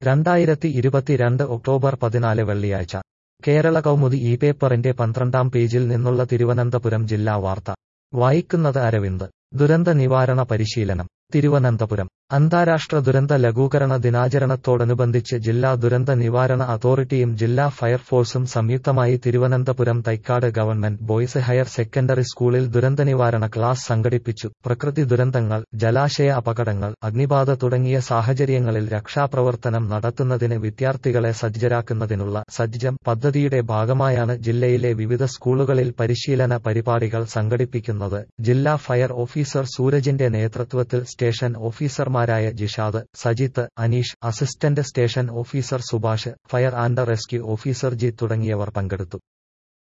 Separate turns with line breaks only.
രണ്ടായിരത്തി ഇരുപത്തിരണ്ട് ഒക്ടോബർ പതിനാല് വെള്ളിയാഴ്ച കേരള കൗമുദി ഈ പേപ്പറിന്റെ പന്ത്രണ്ടാം പേജിൽ നിന്നുള്ള തിരുവനന്തപുരം ജില്ലാ വാർത്ത വായിക്കുന്നത് അരവിന്ദ് ദുരന്ത നിവാരണ പരിശീലനം തിരുവനന്തപുരം അന്താരാഷ്ട്ര ദുരന്ത ലഘൂകരണ ദിനാചരണത്തോടനുബന്ധിച്ച് ജില്ലാ ദുരന്ത നിവാരണ അതോറിറ്റിയും ജില്ലാ ഫയർഫോഴ്സും സംയുക്തമായി Thiruvananthapuram Thycaud government boys higher secondary സ്കൂളിൽ ദുരന്തനിവാരണ ക്ലാസ് സംഘടിപ്പിച്ചു പ്രകൃതി ദുരന്തങ്ങൾ ജലാശയ അപകടങ്ങൾ അഗ്നിബാധ തുടങ്ങിയ സാഹചര്യങ്ങളിൽ രക്ഷാപ്രവർത്തനം നടത്തുന്നതിന് വിദ്യാർത്ഥികളെ സജ്ജരാക്കുന്നതിനുള്ള സജ്ജം പദ്ധതിയുടെ ഭാഗമായാണ് ജില്ലയിലെ വിവിധ സ്കൂളുകളിൽ പരിശീലന പരിപാടികൾ സംഘടിപ്പിക്കുന്നത് ജില്ലാ ഫയർ ഓഫീസർ സൂരജിന്റെ നേതൃത്വത്തിൽ സ്റ്റേഷൻ ഓഫീസർമാരായ Jishad Sajith Aneesh assistant station officer Subhash fire and rescue officer G തുടങ്ങിയവർ പങ്കെടുത്തു